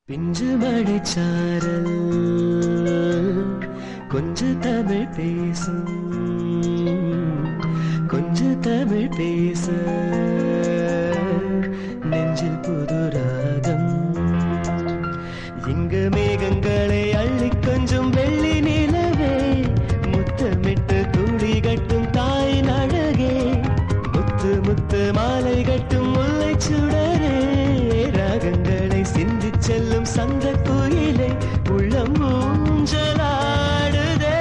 பிஞ்சு மழைச்சாரல் கொஞ்ச தமிழ் பேசும் கொஞ்ச தமிழ் பேச நெஞ்சில் புது ராகம் இங்கு மேகங்களை அள்ளி கொஞ்சம் வெள்ளி நிலவே முத்தமிட்டு துளி கட்டும் தாயின் அழகே முத்து முத்து மாலை கட்டும் முல்லை சுடரே ராகங்களை சிந்தி செல்லும் சந்த குயிலை உள்ளம் ஊஞ்சலாடுதே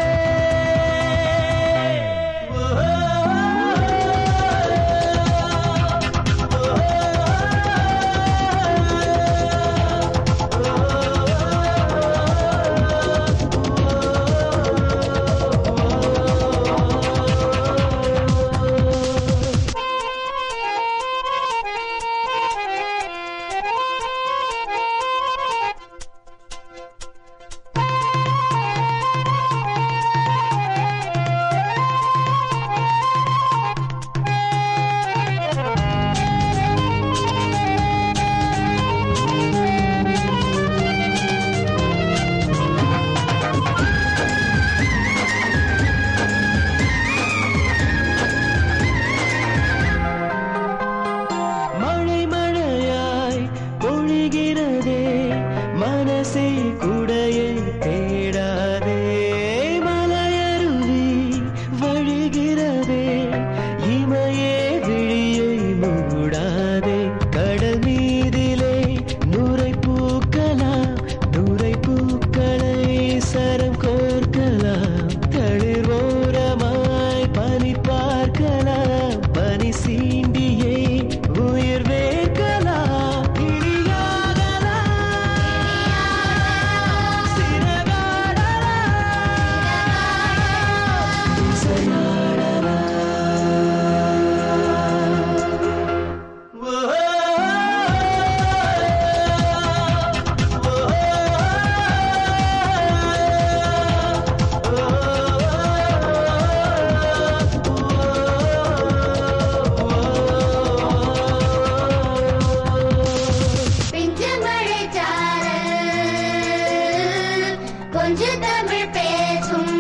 மழை மழையாய் பொழிகிறதே மனசே குடையை தேடாதே மலையருவி வழிகிறதே இமையே விழியை மூடாதே கடல் மீதிலே நுரை பூக்கலாம் நுரை பூக்களை சரம் கோர்க்கலாம் தளிர் ஓரமாய் பனி பார்க்கலாம் பனி சீண்டியே உயிர் வேர்க்கலாம் கிளியாகலாம் சிறகாடலாம் பிஞ்சு மழைச்சாரல் கொஞ்சு தமிழ் பேசும்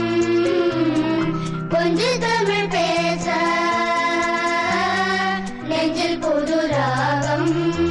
கொஞ்சு தமிழ் பேச நெஞ்சில் புது ராகம்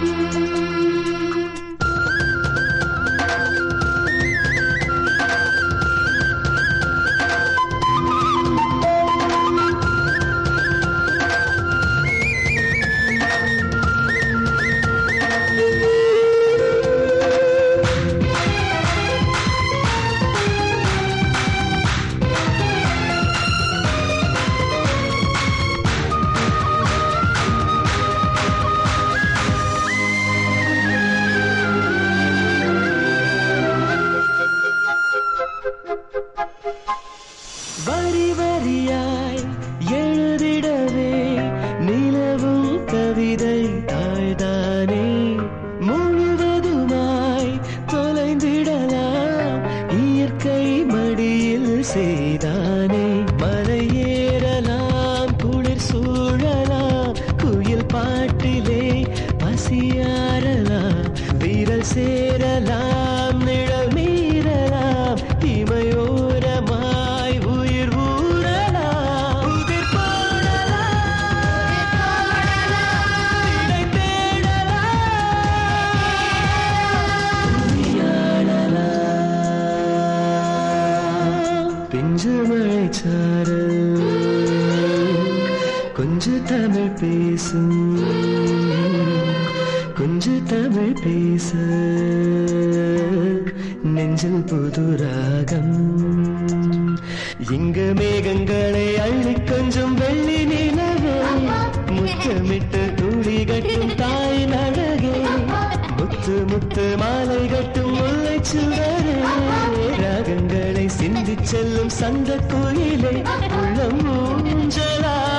வரி வரியாய் எழுதிடவே நிலவும் கவிதை தாய்தானே முழுவதுமாய் தொலைந்திடலாம் இயற்கை மடியில் செய்தானே மலை ஏறலாம் குளிர் சூழலாம் குயில் பாட்டிலே பசியாரலாம் வீரல் சேரலாம் நிழல் மீறலாம் இமையோரமாய் உயிர் ஊறலாம் உதிர் போடலாம் இடை தேடலாம் பிஞ்சு மழைச்சாரல் கொஞ்ச தமிழ் பேசும் கொஞ்ச தமிழ் பேச நெஞ்சில் புது ராகம் இங்கு மேகங்களை அள்ளி கொஞ்சம் வெள்ளி நிலவே முத்தமிட்டு துளி கட்டும் தாய் அழகே முத்து முத்து மாலை கட்டும் முல்லை சுடரே ராகங்களை சிந்தி செல்லும் சந்த கோயிலை உள்ளம் ஊஞ்சலா